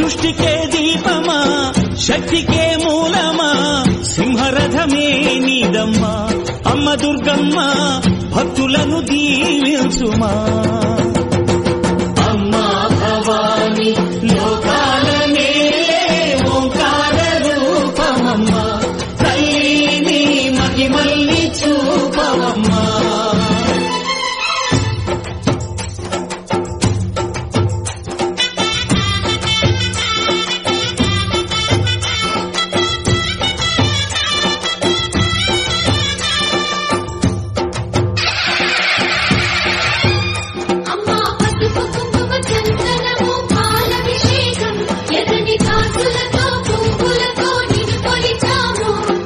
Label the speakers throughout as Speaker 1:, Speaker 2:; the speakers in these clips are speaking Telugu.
Speaker 1: సృష్టికే దీపమా శక్తికే మూలమా సింహరథమే నీదమ్మా అమ్మ దుర్గమ్మ భక్తులను దీవించుమా అమ్మా భవాని లోకాల నేలే ఓంకార రూపమమ్మా తల్లిని మహిమల్ని చూపవమ్మా
Speaker 2: అమ్మా పసుపు కుంకుమ చందనము పాలభిషేకం ఎర్రని కాసులతో పువ్వులతో నిన్ను కొలిచాము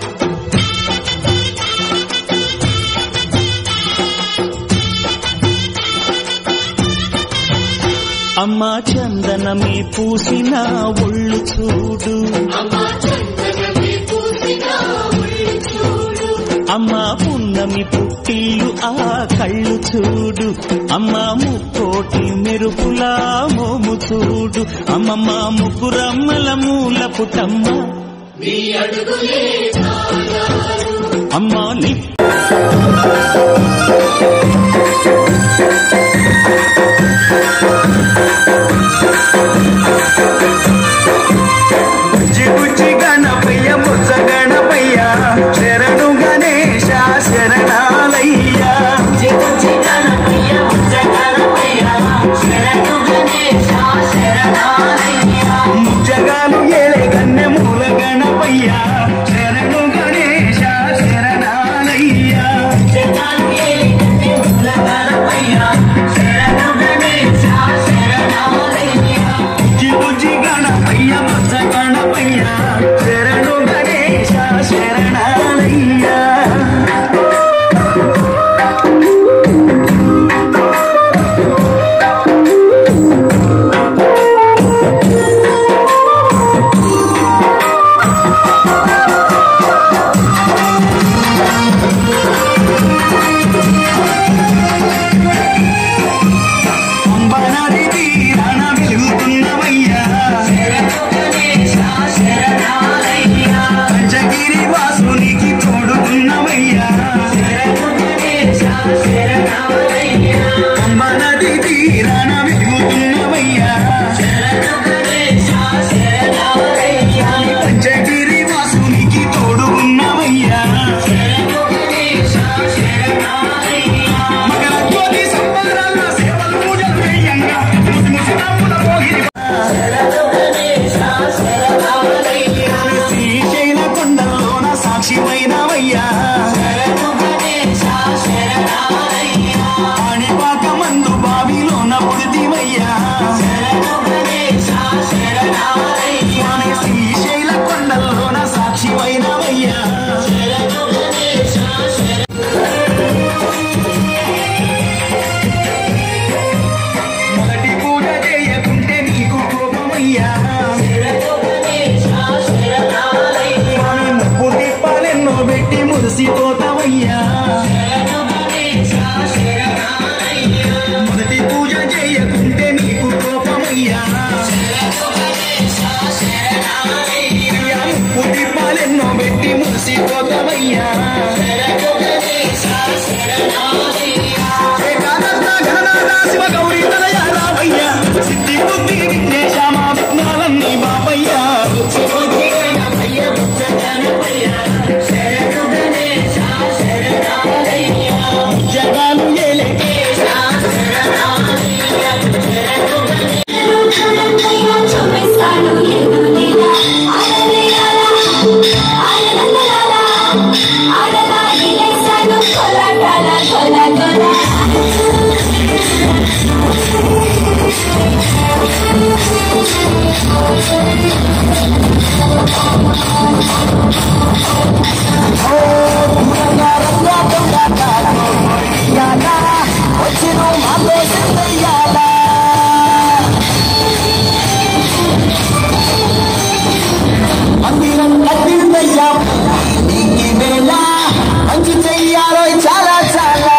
Speaker 1: అమ్మా చందనమే పూసిన ఒళ్ళు చూడు
Speaker 2: అమ్మా చందనమే పూసిన ఒళ్ళు చూడు
Speaker 1: అమ్మా పున్నమి పుట్టిల్లు ఆ కళ్ళు చూడు అమ్మా ముక్కోటి మెరుపులా మోము చూడు అమ్మమ్మ ముగ్గురమ్మల మూల పుటమ్మ
Speaker 2: నీ అడుగులే సాగారు
Speaker 1: అమ్మా నీ
Speaker 3: బుజ్జి గణపయ్య బుజ్జ గణపయ్య శరణు గణేశ శరణాలయ్య ముజ్జగాలు ఏలే కన్నె మూల గణపయ్య శరణు గణేశ శరణాలయ్య బుజ్జి బుజ్జి గణపయ్య బుజ్జ గణపయ్య శరణు గణేశ శరణాలయ్య అంబనది తీరాన వెలుగుతున్నవయ్యా పంచగిరి వాసునికి తోడుతున్నవయ్యా అంబనది తీరాన వెలుగుతున్నవయ్యా పంచగిరి వాసునికి తోడుకున్నవయ్యా మకర జ్యోతి సంబరాల సేవలు పూజలు వేయంగా ముసి ముసి నవ్వుల పోగిరి శ్రీశైల కొండల్లోన సాక్షిమైనవయ్యా పాణిపాక మందు బావిలోన పుడితివయ్యా శ్రీశైల కొండల్లోన సాక్షిమైనవయ్యా మొదటి పూజ చేయకుంటే నీకు కోపమయ్యా ముప్పు తిప్పాలెన్నో పెట్టి మురిసిపోతావయ్యా మొదటి పూజ చేయకుంటే నీకు కోపమయ్యా అయ్యా, ముప్పు తిప్పాలెన్నో పెట్టి మురిసిపోతావయ్యా ఏకాదశ గణనాథ శివ గౌరీ తనయ రామయ్య సిద్ధి బుద్ధి విఘ్నేశ మా విఘ్నాలన్నీ బాపయ్యా జగాలు ఏలే
Speaker 2: చూపిస్తాడు ఎన్నో లీలా ఆడలేయాలా ఆడలందలాలా ఆడలా ఇలేస్తాడు కొల్లటాల కొల్ల కొల్ల
Speaker 3: వచ్చిన మా కోసం వెయ్యాలా మందిరం కట్టిందయ్యా నీకు వేళ మంచి చెయ్యాలో చాలా చాలా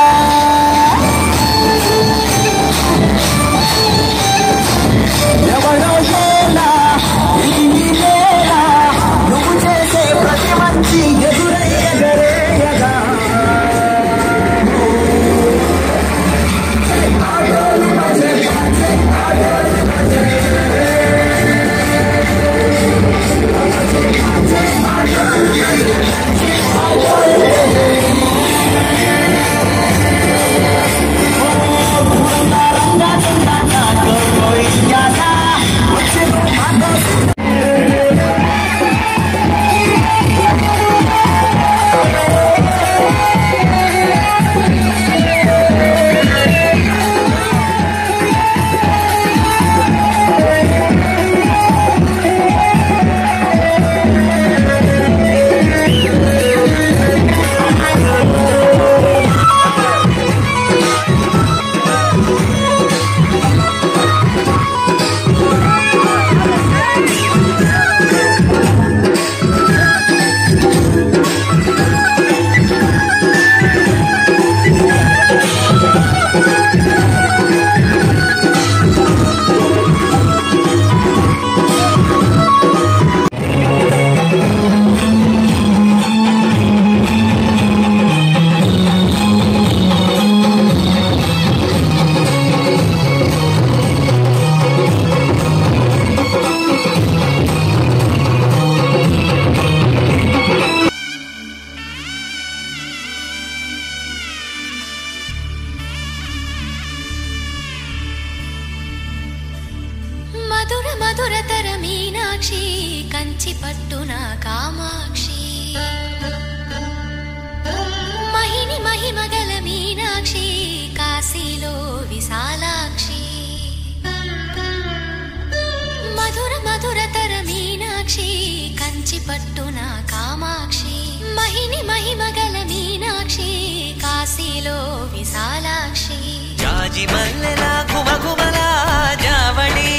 Speaker 3: ఎవరో ఏలా
Speaker 4: మధుర మధురతర మీనాక్షి కంచి పట్టున కామాక్షి మహిని మహిమగల మీనాక్షి కాశీలో విశాలాక్షి మధుర మధురతర మీనాక్షి కంచి పట్టున కామాక్షి మహిని మహిమగల మీనాక్షి కాశీలో విశాలాక్షి
Speaker 5: జాజి మల్లెల గుమగుమల జావళి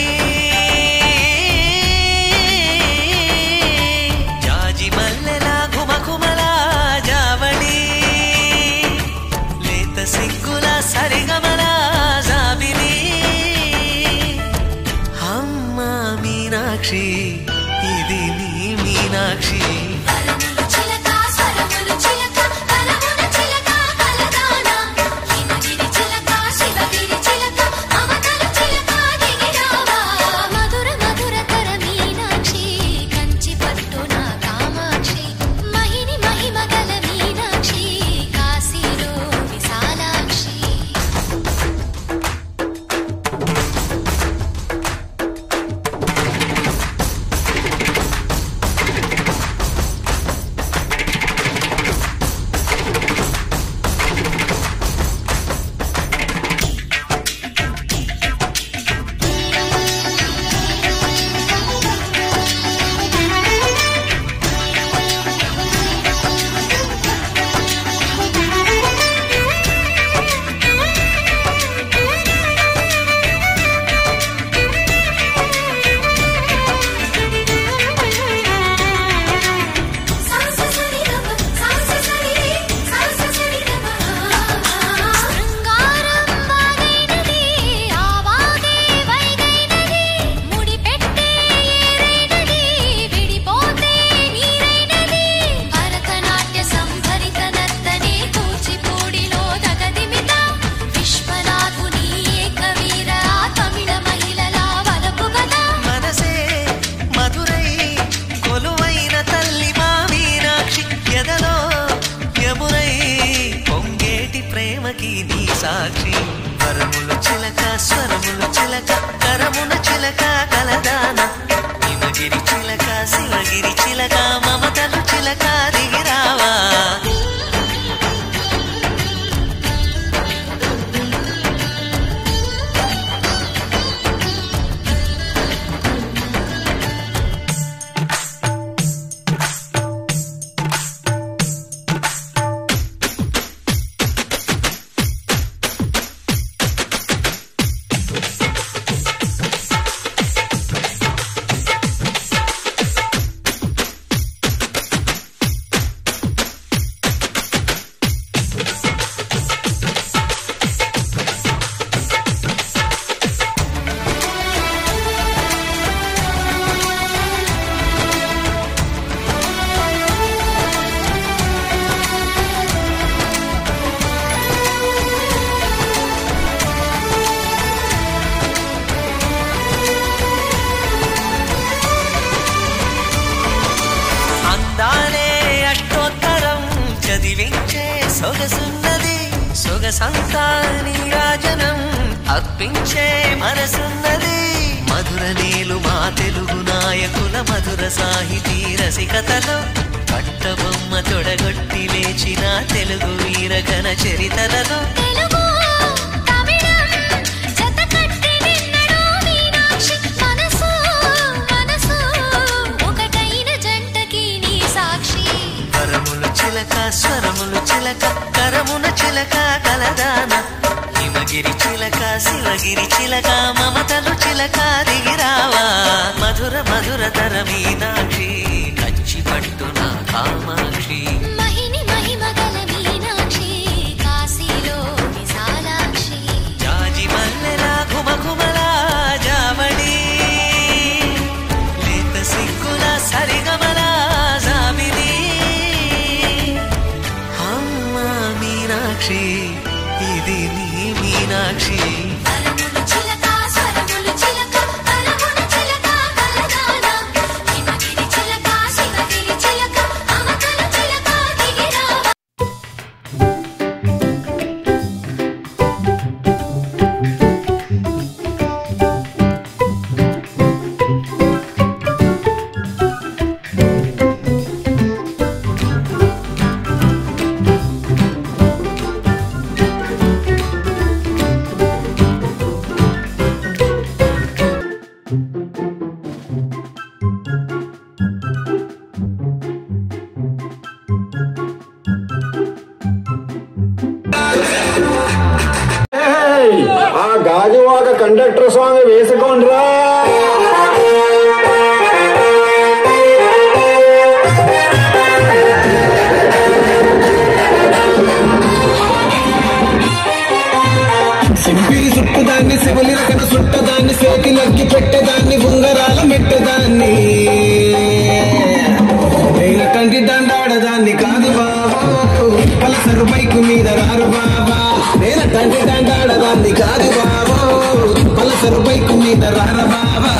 Speaker 5: జాజి మల్లెల గుమగుమల జావళి లేత సిగ్గుల సరిగమల జాబిలి అమ్మ మీనాక్షి ఇది నీ మీనాక్షి
Speaker 4: కలములు చిలక స్వరములు చిలక కలమున చిలక కలదాన హిమగిరి చిలక శివగిరి చిలక అవతల చిలక దిగిరావా మధుర మధురతర మీనాక్షి కంచి పట్టున కామాక్షి మహిని మహిమగల మీనాక్షి కాశీలో విశాలాక్షి శృంగారం వాగైనది ఆవాగే వైగైనది ముడి పెట్టే ఏరైనది విడిపోతే నీరైనది భరతనాట్య సంభరిత నర్తనే కూచిపూడిలో దగదిమిత విశ్వనాథుని ఏకవీర తమిళ మహిళల వలపు గదా
Speaker 5: మనసే మధురై కొలువైన తల్లి మా మీనాక్షి ఎదలో యమునై పొంగేటి ప్రేమకి నీ సాక్షి వరములు చిలక స్వరములు చిలక కరమున చిలక కలదాన హిమగిరి చిలక శివగిరి చిలక మమతలు చిలక దిగిరావా అందాలే అష్టోత్తరం చదివించే సొగసున్నది సొగసంతా నీరాజనం అర్పించే మనసున్నది మధుర నీలు మా తెలుగు నాయకుల మధుర సాహితీ రసికతలో పట్టబొమ్మ తొడగొట్టి లేచిన తెలుగు వీరగణ చరితలలో
Speaker 4: తెలుగు తమిళం జత కట్టి నిన్నడు మీనాక్షి మనసు మనసు ఒకటైన జంటకి నీ సాక్షి
Speaker 5: వరములు చిలక స్వరములు చిలక కరమున చిలక కలదాన హిమగిరి చిలక శివగిరి చిలక మమతలు చిలక దిగిరావా మధుర మధుర తర మీనాక్షి కంచి పట్టున కామాక్షి
Speaker 4: మహిని మహిమ గల మీనాక్షి కాశీలో విశాలాక్షి
Speaker 5: జాజి మల్లెలా ఘుమఘుమలా జావళి లేత సిగ్గుల సరిగమలా జాబిలి అమ్మ మీనాక్షి ఇది నీ మీనాక్షి
Speaker 4: కరములు చిలక స్వరములు చిలక కరమున చిలక కలదాన హిమగిరి చిలక శివగిరి చిలక అమకల చిలక దిగిరావా
Speaker 6: ఆ గాజువాక కండక్టర్ స్వామి వేసుకోండిరా సింపిరి సుట్టుదాన్ని శివులి రకన సుట్టదాన్ని సేతిలక్కి పెట్టేదాన్ని ఉంగరాల మెట్టదాన్ని నేనటంటి దండాడదాన్ని కాదు బాబా పలసరు బైకు మీద రారు బాబా నేనటంటి దండాడదాన్ని కాదు బాబా పలసరు బైకు మీద రార బాబా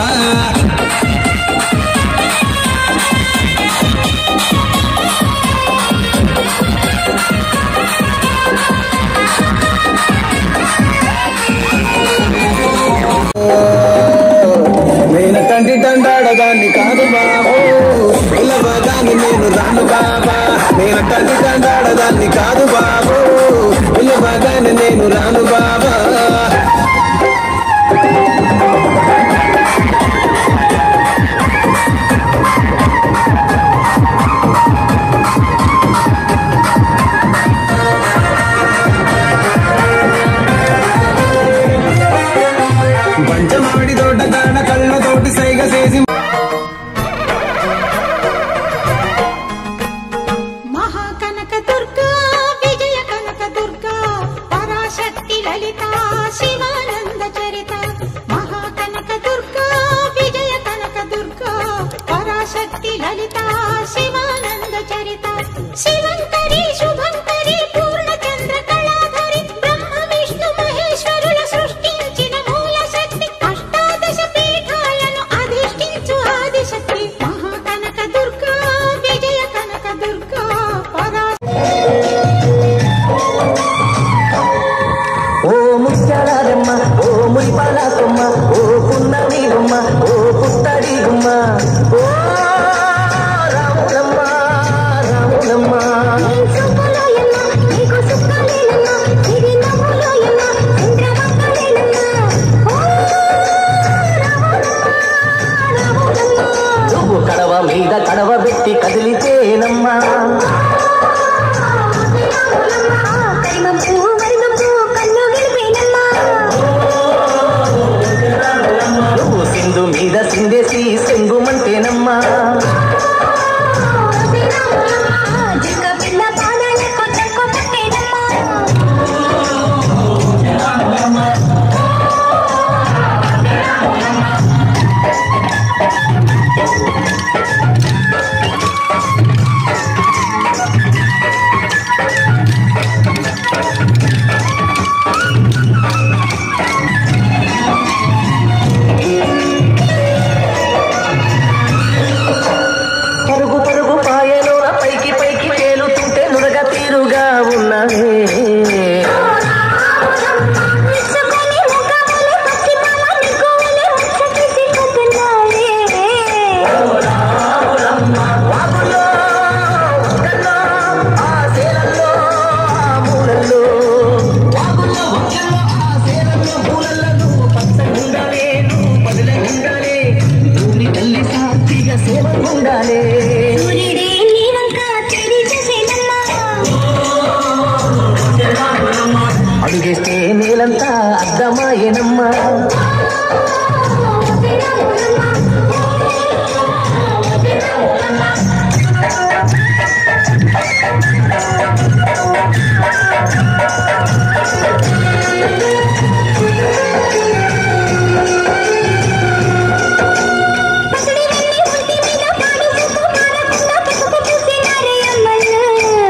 Speaker 6: నేనటంటి దండాడదాన్ని కాదు బాబు పిల్లవదాన్ని నేను రాను బాబా నేనటంటి దండాడదాన్ని కాదు బాబు పిల్లవదాన్ని నేను రాను బాబా పంచమాడి తోట కాడ కళ్ళతోటి సైగ చేసి
Speaker 7: మహాకనక దుర్గా విజయ కనక దుర్గా పరాశక్తి లలిత శివానంద చరిత మహాకనక దుర్గా విజయ కనక దుర్గా పరాశక్తి లలిత శివానంద చరిత శివంకరి శుభంకరి పూర్ణచంద్ర కళాధరి బ్రహ్మ విష్ణు మహేశ్వరుల సృష్టించిన మూల శక్తి అష్టాదశ పీఠాలను అధిష్ఠించు ఆదిశక్తి మహాకనక దుర్గా విజయ కనక దుర్గా పరా
Speaker 8: ఓ ముత్యాలమ్మ ఓ మురిపాలమ్మ ఓ పున్నమి గుమ్మ ఓ పుత్తడి గుమ్మ ఓ రాములమ్మ రాములమ్మ నువ్వు కడవ మీద కడవ పెట్టి కదిలితేనమ్మా నువ్వు సింధు మీద సిందేసి సెంగుమంటేనమ్మా ఇక సేవకుండాలే
Speaker 2: సూర్యుడే నీ వంక తిరిగి చూసేదమ్మా
Speaker 8: అడుగేస్తే నేలంతా అద్దమాయనమ్మా
Speaker 2: పసిడి వెళ్ళి ఒంటి మీద పాడు సుక్కు పారకుండా పసుపు పూసినారే అమ్మలు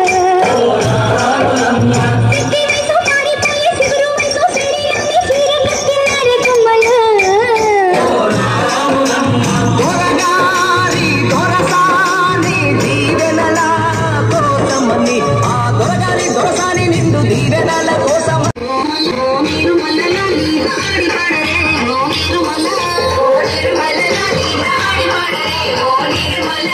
Speaker 2: సిట్టి వయసు పారిపోయి సిగురు వయసు శరీరాన్ని చీర కట్టినారే గుమ్మలు
Speaker 8: దొరగారి దొరసాని దీవెనల కోసమని ఆ దొరగారి దొరసాని నిండు దీవెనల కోసం
Speaker 2: మీరు మల్లలాలి ఆడి పాడరే ఓ మీరు మల్ల ఓ మీరు మల్లలాలి ఆడి పాడరే ఓ మీరు మల్ల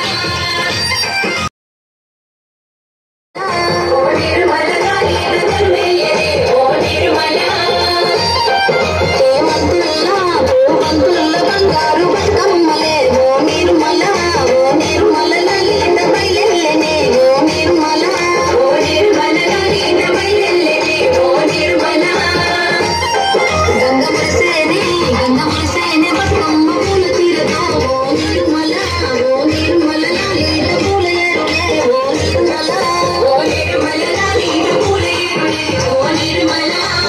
Speaker 2: ఓ మీరు మల్లలాలి రంగమేయరే ఓ మీరు మల్ల చేమంతుల్లా పూవంతుల్ల బంగారు బతుకమ్మలే ఓ మీరు మల్ల ఓ మీరు మల్లలాలి బయలెల్లెనే ఓ మీరు మల్ల ఓ మీరు మల్లలాలి బయలెల్లెనే ఓ మీరు మల్ల గంగమలసేనే గంగమలసేనే బతుకమ్మ పూల తీరతో ఓ నిర్మల ఓ నిర్మల లాలీల పూల ఏరులే ఓ నిర్మల ఓ నిర్మల లాలీల పూల ఏరులే ఓ నిర్మల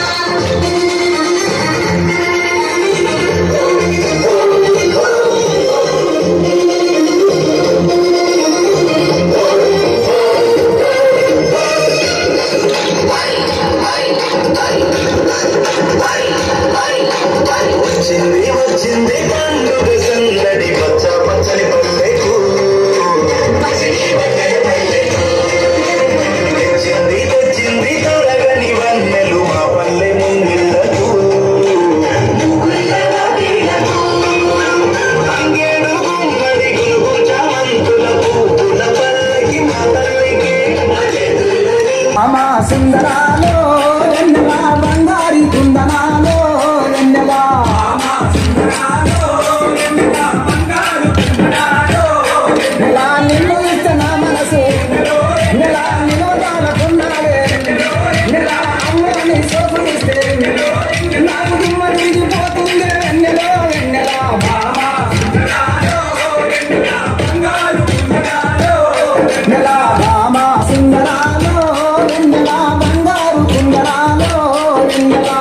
Speaker 3: వచ్చింది వచ్చింది పండుగ సందడి పచ్చ పచ్చని పల్లెకు తెచ్చింది తెచ్చింది తొలగని వన్నెలు మా పల్లె ముంగిళ్ళకు అంగేడు గుమ్మడి గురుగు చామంతుల పూల పల్లకి మా తల్లికి
Speaker 6: అమా సుందరాలో ఎన్నెలా బంగారి కుందనాలో ఎన్నెలా నెలా నిన్ను ఇస్తే నా మనసు నెలా నిలవదాలకున్నావే నెలా అమ్మని సోపులిస్తే నాకు దిమ్మడి పోతుంది ఎన్నెలో ఎన్నెలా బామా నెలా బామా సుందరాలో ఎన్నెలా బంగారు కుందరాలో ఎన్నెలా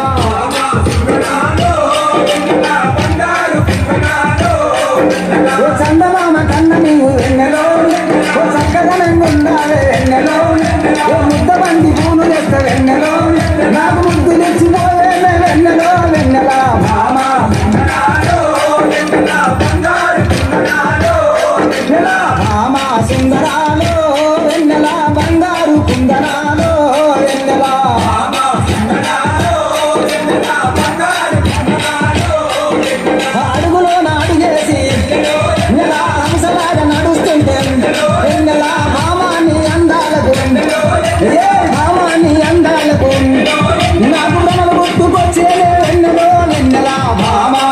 Speaker 6: ఓ చందమామ కన్న నీవు ఎన్నెలో ఓ చక్కదనంగా ఉండాలి ఎన్నెలో ఓ ముద్ద బండి పూలు తెస్త వెన్నెలో నాకు ముద్దు తెచ్చిపోయే వెన్నెలో వెన్నెలా భామా నెలా భామా సుందరాలో వెన్నెలా బంగారు కుందరాలో వెన్నెలా అడుగులో నాడుగేసి నెల హంసలాగా నడుస్తుంటే నెల భామాన్ని అందాలకు ఏ భామాన్ని అందాలకు నాకు రమలు గుర్తుకొచ్చే వెన్నెలో వెన్నెల భామా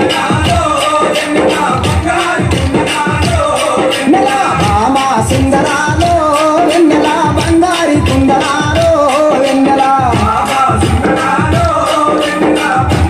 Speaker 6: నెల భామా సుందరాలో వెన్నెల బంగారి కుందరాలో వెన్నెల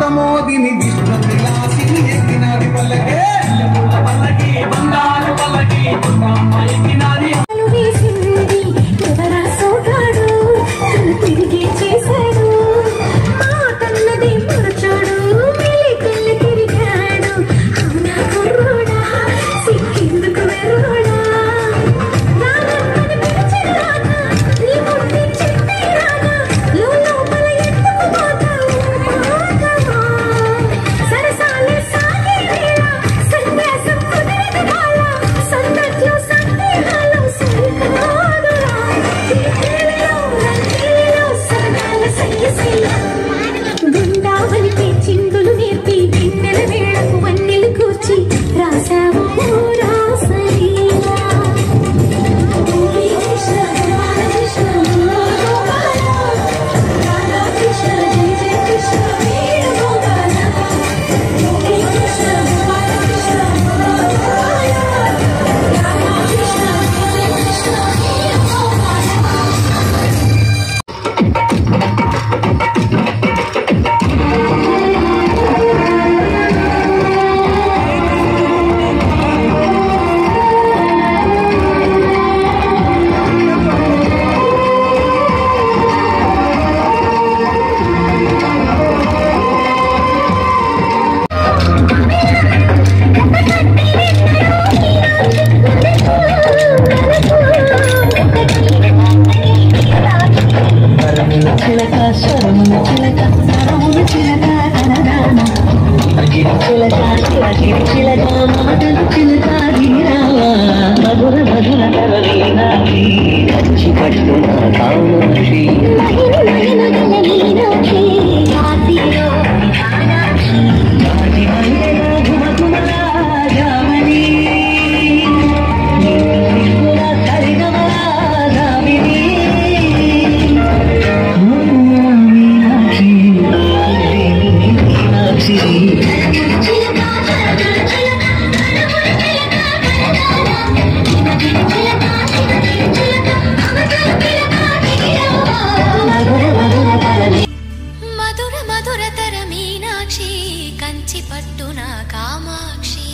Speaker 6: ప్రమోదిని విష్ణు విలాసిని ఎత్తినది పల్లకే పల్లకి బంగారు పల్లకి ఎక్కినది
Speaker 4: వేసింది ఎవరా సోగాడు తను తిరిగి చేశాడు మాటన్నది మరచాడు మెలికల్లి తిరిగాడు అవునా కుర్రోడా సిక్కేందుకు వెర్రోడా రానమ్మని పిలిచిరాగా నీ ముందు చెప్పేరాగా లోపల ఎందుకు పోతావు రాగమా సరసాలే సాగే వేళ సన్యాసం కుదరదు బాల సందట్లో సందేహాలు సరికాదురా తీరేలో రంగేలో సరదాల సయ్యసయ్య బృందావనికి చిందులు నేర్పి గిన్నెల వేళకు వన్నెలు కూర్చి రాసావు రాసలీలా హరే కృష్ణ హరే కృష్ణ గోపాల రాధా కృష్ణ జయ జయ కృష్ణ వేణు గోపాల హరే కృష్ణ గోపాల కృష్ణ గోపాల రాధా కృష్ణ జయ జయ కృష్ణ వేణు గోపాల
Speaker 8: చిలక స్వరముల చిలక స్వరముల చిలక కనదాన అగిరి చిలక శివగిరి చిలక మాటలు చిలక వీరావా మధుర మధుర కరవీనాక్షి కంచి పట్టున కామాక్షి రాజి మల్లెల ఘుమఘుమల జామని నీటి సిగ్గుల సరిగమల జామిని మీనాక్షి మీనాక్షి
Speaker 4: మధుర మధురతర మీనాక్షి కంచి పట్టున కామాక్షి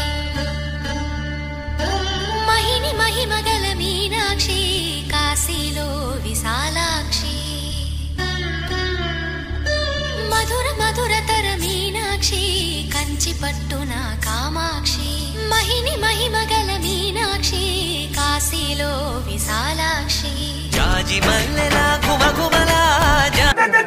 Speaker 4: మహిని మహిమగల మీనాక్షి కాశీలో విశాలాక్షి మధుర మధురతర మీనాక్షి కంచి పట్టున కామాక్షి మహిని మహిమగల మీనాక్షి కాశీలో విశాలాక్షి
Speaker 5: జాజి మల్లెల గుమగుమల జా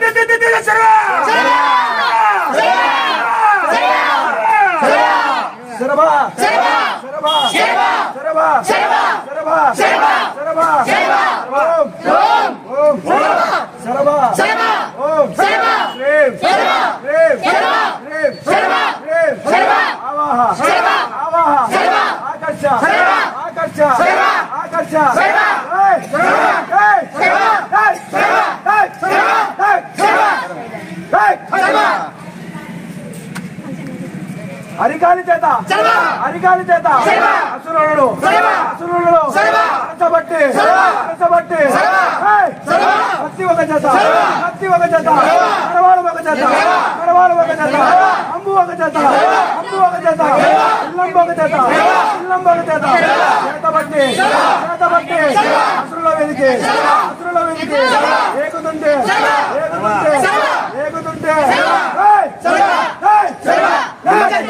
Speaker 3: శరభా శరభా శరభా శరభా శరభా శరభా ఓం ఓం శరభా ఓం రేం రేం రేం రేం ఆవాహ ఆవాహ ఆకర్ష ఆకర్ష ఆకర్ష ఏయ్! ఏయ్! ఏయ్! ఏయ్! ఏయ్! ఏయ్! అరికాలి చేత అరికాలి చేత అసురుడు అసురుడు అరచబట్టి అరచబట్టి ఏయ్! కత్తి ఒక చేత కత్తి ఒక చేత కరవాడు ఒక చేత కరవాడు ఒక చేత అంబు ఒక చేత అంబు ఒక చేత ఇల్లంబు ఒక చేత ఇల్లంబు ఒక చేత చేతబట్టి చేతబట్టి అసురుల వెలికి అసురుల వెలికి ఏగుతుంటే ఏగుతుంటే ఏగుతుంటే ఏయ్! ఏయ్!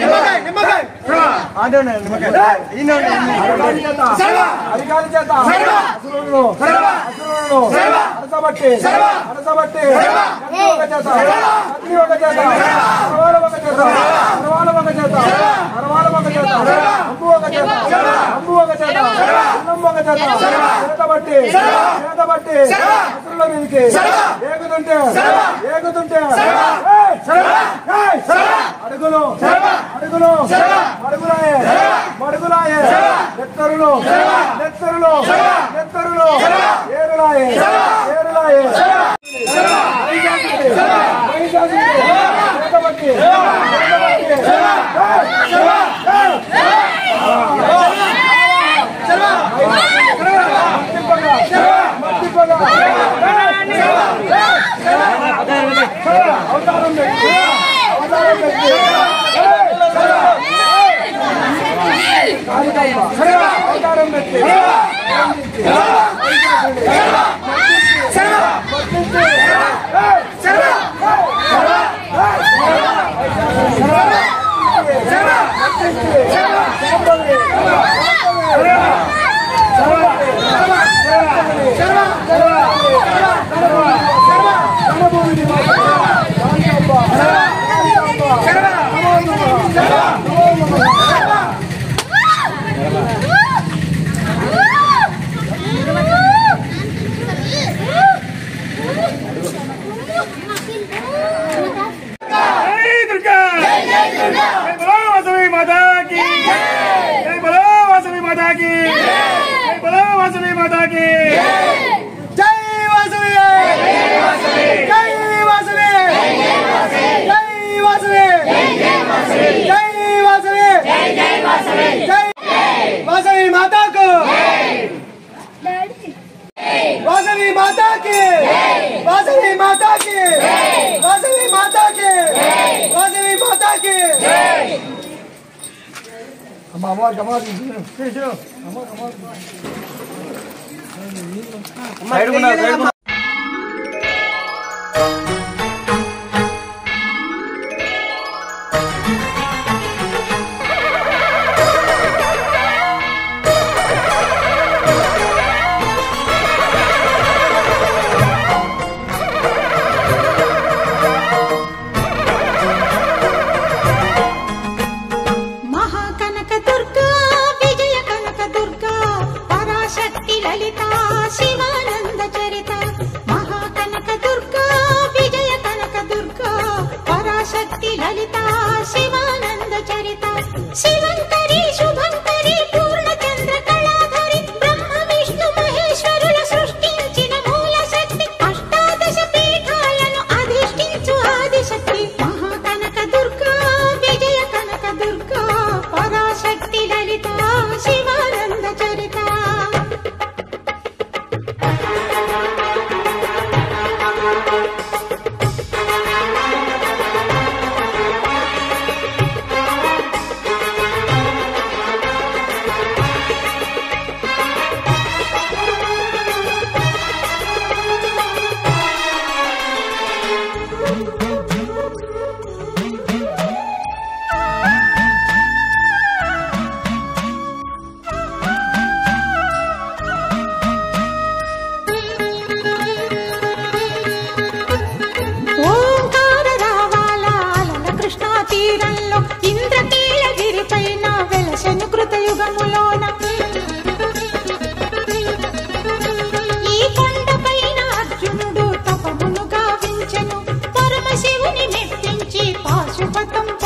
Speaker 3: అధికారి చేత అసురులను అసురులను అరసబట్టి అరసబట్టి కత్తి ఒక చేత కత్తి ఒక చేత అరవాల ఒక చేత అరవాల ఒక చేత అరవాల ఒక చేత అంబు ఒక చేత అంబు ఒక చేత అన్నం ఒక చేత చేతబట్టి చేతబట్టి అసురుల మీదకి ఏగుతుంటే ఏగుతుంటే ఏయ్! ఏయ్! అడుగులు అడుగులు మడుగులాయే మడుగులాయే నెత్తరులు నెత్తరులు నెత్తరులు ఏరులాయే ఏరులాయే వైజాగ్కి, వైజాగ్కి, చేతబట్టి, చేతబట్టి. ఏయ్! మట్టిపగ, మట్టిపగ. అవతారం లేదు. అవతారం పెట్టి అవతారం పెట్టి
Speaker 9: జై దుర్గా జై బలో వాసవి మాతాకి జై బలో వాసవి మాతాకి జై బలో వాసవి మాతాకి
Speaker 3: జై వాసవి జై వాసవి జై వాసవి జై వాసవి జై వాసవి మాతాకు వాసవి మాతాకి వాసవి మాతాకి వాసవి మాతాకి వాసవి మాతాకి అమ్మ అమ్మవారికి అమ్మవారికి చూడు, చూడు. అమ్మవారికి అమ్మవారికి
Speaker 7: మహాకనక దుర్గా విజయ కనక దుర్గా పరాశక్తి లలిత శివానంద చరిత మహాకనక దుర్గా విజయ కనక దుర్గా పరాశక్తి లలిత శివానంద చరిత శివంకరి శుభంకరి పూర్ణచంద్ర కళాధరి బ్రహ్మ విష్ణు మహేశ్వరుల సృష్టించిన మూల శక్తి అష్టాదశ పీఠాలను అధిష్ఠించు ఆదిశక్తి మహాకనక దుర్గా విజయ కనక దుర్గా పరాశక్తి లలిత శివానంద చరిత ఓంకార రావాల అలల కృష్ణా తీరంలో ఇంద్రకీలగిరి పైన వెలసెను కృతయుగములోన ఈ కొండపైన అర్జునుడు తపమును గావించెను పరమశివుని మెప్పించి పాశుపతం